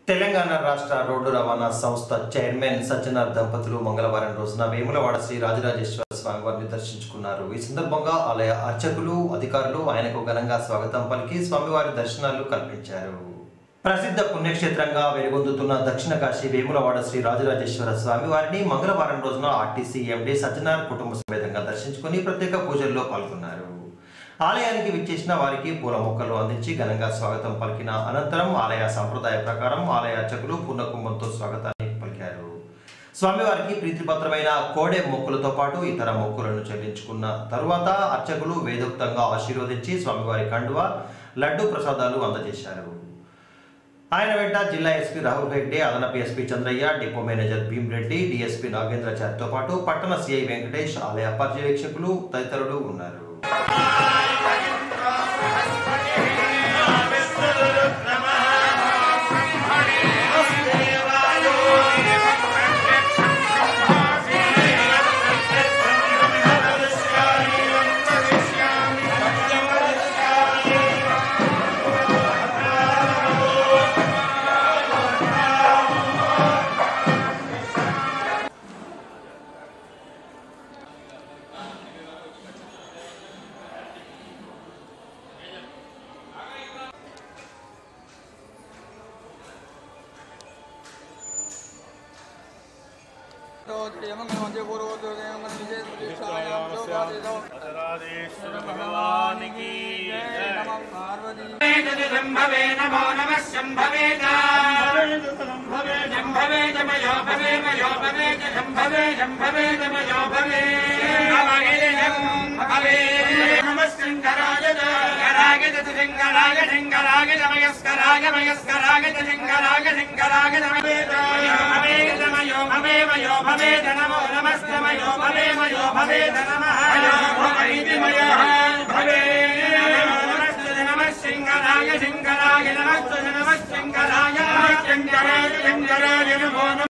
తెలంగాణ రాష్ట్ర రోడ్డు రవాణా సంస్థ చైర్మన్ సజ్జనార్ దంపతులు మంగళవారం రోజున వేములవాడ శ్రీ రాజరాజేశ్వర స్వామి వారిని దర్శించుకున్నారు ఈ సందర్భంగా ఆలయ అర్చకులు అధికారులు ఆయనకు ఘనంగా స్వాగతం పలికి స్వామివారి దర్శనాలు కల్పించారు ప్రసిద్ధ పుణ్యక్షేత్రంగా వెలుగొందుతున్న దక్షిణ కాశీ వేములవాడ శ్రీ రాజరాజేశ్వర స్వామి వారిని మంగళవారం రోజున ఆర్టీసీ ఎండీ సజ్జనార్ కుటుంబ సమేతంగా దర్శించుకుని ప్రత్యేక పూజల్లో పాల్గొన్నారు ఆలయానికి విచ్చేసిన వారికి పూల మొక్కలు అందించి ఘనంగా స్వాగతం పలికిన అనంతరం ఆలయ సంప్రదాయ ప్రకారం ఆలయ అర్చకులు పూర్ణకుంభంతో స్వాగతాన్ని పలికారు స్వామివారికి ప్రీతిపత్రమైన కోడె మొక్కులతో పాటు ఇతర మొక్కులను చెల్లించుకున్న తరువాత అర్చకులు వేదోక్తంగా ఆశీర్వదించి స్వామివారి కండువ లడ్డు ప్రసాదాలు అందజేశారు ఆయన వెంట జిల్లా ఎస్పీ రాహుల్ హెగ్డే అదనపు SP Chandraiah depot manager Bhimreddy DSP నాగేంద్రచారితో పాటు పట్టణ సిఐ వెంకటేష్ ఆలయ పర్యవేక్షకులు తదితరులు ఉన్నారు రాజరాజేశ్వర భగవానికి జయ. శంభవే నమో నమః శంభవే శంభవే శంభవే జమయో భవే మయో భవే శంభవే శంభవే జమయో భవే శంభవే నమః శంకరాయ శంకరాయ శంకరాయ శంకరాయ జమయస్కరాయ మయస్కరాయ శంకరాయ శంకరాయ జమయే భవే జమయో భవే మయో భవే నమో నమస్తమయో భవే మయో భవే నమః భవే మయో భవే నమః శంకరాయ శంకరాయ నమః నమః శంకరాయ శంకరాయ శంకరాయ నమో నమః